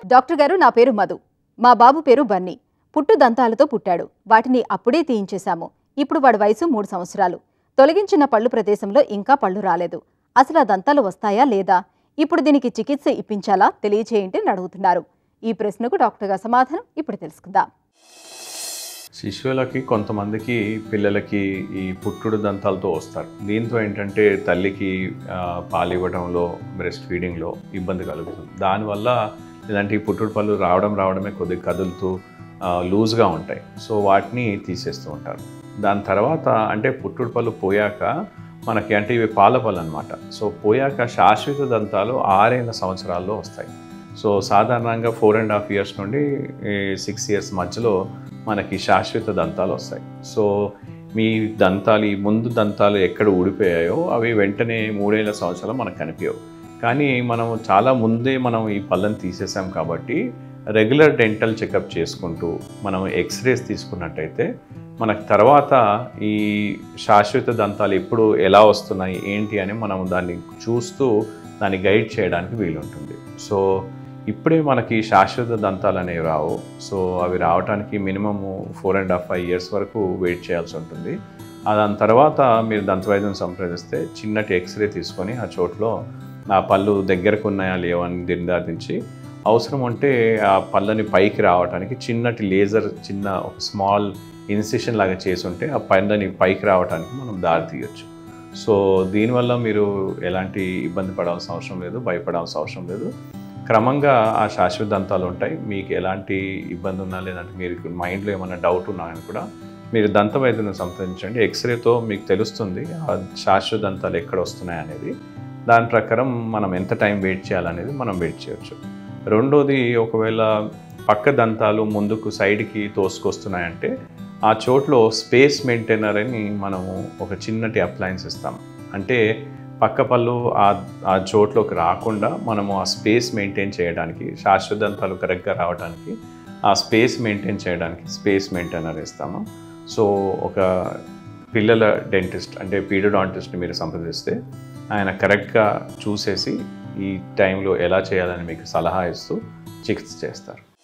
doctor గారు నా పేరు మధు మా బాబు పేరు బన్నీ పుట్టు దంతాలతో పుట్టాడు వాటిని అప్పుడే తీయించేశాము ఇప్పుడు వాడి వయసు మూడు సంవత్సరాలు తొలగించిన పళ్ళు ప్రదేశంలో ఇంకా పళ్ళు రాలేదు అసలు ఆ దంతాలు వస్తాయా లేదా ఇప్పుడు దీనికి చికిత్స ఇప్పించాలా తెలియచేయండి అని అడుగుతున్నారు ఈ ప్రశ్నకు డాక్టర్ గారు సమాధానం ఇప్పుడు తెలుసుకుందాం శిశువులకి కొంతమందికి పిల్లలకి ఈ పుట్టుడు దంతాలతో వస్తారు దీంతో ఏంటంటే తల్లికి ఆ, పాలు ఇవ్వడంలో బ్రెస్ట్ ఫీడింగ్లో ఇబ్బంది కలుగుతుంది దానివల్ల ఇలాంటి పుట్టుడు పళ్ళు రావడం రావడమే కొద్దిగా కదులుతూ ఆ, లూజ్గా ఉంటాయి సో వాటిని తీసేస్తూ ఉంటారు దాని తర్వాత అంటే పుట్టుడు పళ్ళు పోయాక మనకి అంటే ఇవి పాల పళ్ళు అనమాట సో పోయాక శాశ్వత దంతాలు ఆరైన సంవత్సరాల్లో వస్తాయి సో సాధారణంగా ఫోర్ అండ్ హాఫ్ ఇయర్స్ నుండి సిక్స్ ఇయర్స్ మధ్యలో మనకి శాశ్వత దంతాలు వస్తాయి సో మీ దంతాలు ఈ ముందు దంతాలు ఎక్కడ ఊడిపోయాయో అవి వెంటనే మూడేళ్ల సంవత్సరాలు మనకు కనిపించవు కానీ మనం చాలా ముందే మనం ఈ పళ్ళని తీసేసాం కాబట్టి రెగ్యులర్ డెంటల్ చెకప్ చేసుకుంటూ మనం ఎక్స్రేస్ తీసుకున్నట్టయితే మనకు తర్వాత ఈ శాశ్వత దంతాలు ఎప్పుడు ఎలా వస్తున్నాయి ఏంటి అని మనం దాన్ని చూస్తూ దాన్ని గైడ్ చేయడానికి వీలుంటుంది సో ఇప్పుడే మనకి శాశ్వత దంతాలు అనేవి రావు సో అవి రావడానికి minimum four and half five years వరకు వెయిట్ చేయాల్సి ఉంటుంది ఆ దాని తర్వాత మీరు దంతవైద్యం సంప్రదిస్తే చిన్నటి ఎక్స్రే తీసుకొని ఆ చోట్లో ఆ పళ్ళు దగ్గరకు ఉన్నాయా లేవా అని నిర్ధారించి అవసరం ఉంటే ఆ పళ్ళని పైకి రావడానికి చిన్నటి లేజర్ చిన్న ఒక స్మాల్ ఇన్సిషన్ లాగా చేసి ఉంటే ఆ పళ్ళని పైకి రావడానికి మనం దారి తీయొచ్చు సో దీనివల్ల మీరు ఎలాంటి ఇబ్బంది పడాల్సిన అవసరం లేదు భయపడాల్సిన అవసరం లేదు క్రమంగా ఆ శాశ్వత దంతాలు ఉంటాయి మీకు ఎలాంటి ఇబ్బంది ఉన్నా లేదంటే మీరు మైండ్లో ఏమైనా డౌట్ ఉన్నా అని కూడా మీరు దంత వైద్యుని సంప్రదించండి ఎక్స్రేతో మీకు తెలుస్తుంది ఆ శాశ్వత దంతాలు ఎక్కడ వస్తున్నాయి అనేది దాని ప్రకారం మనం ఎంత టైం వెయిట్ చేయాలనేది మనం వెయిట్ చేయొచ్చు రెండోది ఒకవేళ పక్క దంతాలు ముందుకు సైడ్కి తోసుకొస్తున్నాయంటే ఆ చోట్లో స్పేస్ మెయింటైనర్ అని మనము ఒక చిన్నటి అప్లయన్స్ ఇస్తాం అంటే పక్క పళ్ళు ఆ ఆ చోట్లోకి రాకుండా మనము ఆ స్పేస్ మెయింటైన్ చేయడానికి శాశ్వత దంతాలు కరెక్ట్గా రావడానికి ఆ స్పేస్ మెయింటైన్ చేయడానికి స్పేస్ మెయింటైనర్ ఇస్తాము సో ఒక పిల్లల డెంటిస్ట్ అంటే పీడియోడాంటిస్ట్ని మీరు సంప్రదిస్తే ఆయన కరెక్ట్గా చూసేసి ఈ టైంలో ఎలా చేయాలని మీకు సలహా ఇస్తూ చికిత్స చేస్తారు